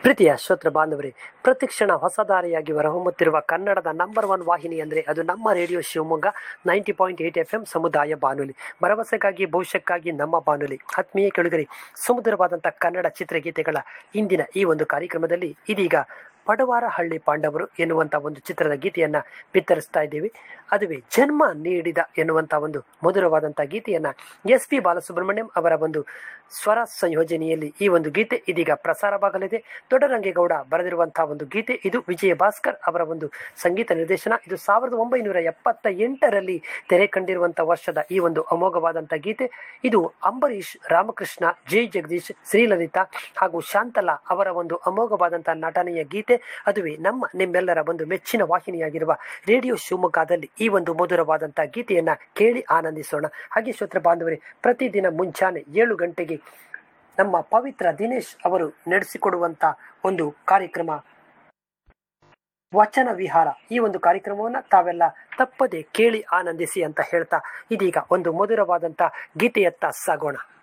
ಪ್ರೀತಿಯ ಶ್ರೋತೃ ಬಾಂಧವರೇ ಪ್ರತಿಕ್ಷಣ ಹೊಸ ದಾರಿಯಾಗಿ ಹೊರಹೊಮ್ಮುತ್ತಿರುವ ಕನ್ನಡದ ನಂಬರ್ ಒನ್ ವಾಹಿನಿ ಅಂದರೆ ಅದು ನಮ್ಮ radio Shivamogga ninety point eight F M ಸಮುದಾಯ ಬಾನುಲಿ ಭರವಸೆಗಾಗಿ ಭವಿಷ್ಯಕ್ಕಾಗಿ ನಮ್ಮ ಬಾನುಲಿ ಆತ್ಮೀಯ ಕೆಳಗರಿ ಸುಮಧುರವಾದಂಥ ಕನ್ನಡ ಚಿತ್ರಗೀತೆಗಳ ಇಂದಿನ ಈ ಒಂದು ಕಾರ್ಯಕ್ರಮದಲ್ಲಿ ಇದೀಗ ಪಡವಾರ ಹಳ್ಳಿ ಪಾಂಡವರು ಎನ್ನುವಂಥ ಒಂದು ಚಿತ್ರದ ಗೀತೆಯನ್ನು ಬಿತ್ತರಿಸ್ತಾ ಇದ್ದೀವಿ ಅದುವೇ ಜನ್ಮ ನೀಡಿದ ಎನ್ನುವಂಥ ಒಂದು ಮಧುರವಾದಂಥ ಗೀತೆಯನ್ನು ಎಸ್ ಪಿ ಬಾಲಸುಬ್ರಹ್ಮಣ್ಯಂ ಅವರ ಒಂದು ಸ್ವರ ಸಂಯೋಜನೆಯಲ್ಲಿ ಈ ಒಂದು ಗೀತೆ ಇದೀಗ ಪ್ರಸಾರವಾಗಲಿದೆ ದೊಡ್ಡರಂಗೇಗೌಡ ಬರೆದಿರುವಂತಹ ಒಂದು ಗೀತೆ ಇದು ವಿಜಯ ಭಾಸ್ಕರ್ ಅವರ ಒಂದು ಸಂಗೀತ ನಿರ್ದೇಶನ ಇದು ಸಾವಿರದ ಒಂಬೈನೂರ ಎಪ್ಪತ್ತ ಎಂಟರಲ್ಲಿ ತೆರೆ ಕಂಡಿರುವಂಥ ವರ್ಷದ ಈ ಒಂದು ಅಮೋಘವಾದಂಥ ಗೀತೆ ಇದು ಅಂಬರೀಷ್ ರಾಮಕೃಷ್ಣ ಜೈ ಜಗದೀಶ್ ಶ್ರೀಲಲಿತಾ ಹಾಗೂ ಶಾಂತಲಾ ಅವರ ಒಂದು ಅಮೋಘವಾದಂಥ ನಟನೆಯ ಗೀತೆ ಅದುವೇ ನಮ್ಮ ನಿಮ್ಮೆಲ್ಲರ ಒಂದು ಮೆಚ್ಚಿನ ವಾಹಿನಿಯಾಗಿರುವ ರೇಡಿಯೋ ಶಿವಮೊಗ್ಗದಲ್ಲಿ ಈ ಒಂದು ಮಧುರವಾದಂಥ ಗೀತೆಯನ್ನ ಕೇಳಿ ಆನಂದಿಸೋಣ ಹಾಗೆ ಶ್ರೋತ್ರ ಬಾಂಧವರೇ ಪ್ರತಿದಿನ ಮುಂಚಾನೆ ಏಳು ಗಂಟೆಗೆ ನಮ್ಮ ಪವಿತ್ರ ದಿನೇಶ್ ಅವರು ನಡೆಸಿಕೊಡುವಂತ ಒಂದು ಕಾರ್ಯಕ್ರಮ ವಚನ ವಿಹಾರ ಈ ಒಂದು ಕಾರ್ಯಕ್ರಮವನ್ನು ತಾವೆಲ್ಲ ತಪ್ಪದೆ ಕೇಳಿ ಆನಂದಿಸಿ ಅಂತ ಹೇಳ್ತಾ ಇದೀಗ ಒಂದು ಮಧುರವಾದಂಥ ಗೀತೆಯತ್ತ ಸಾಗೋಣ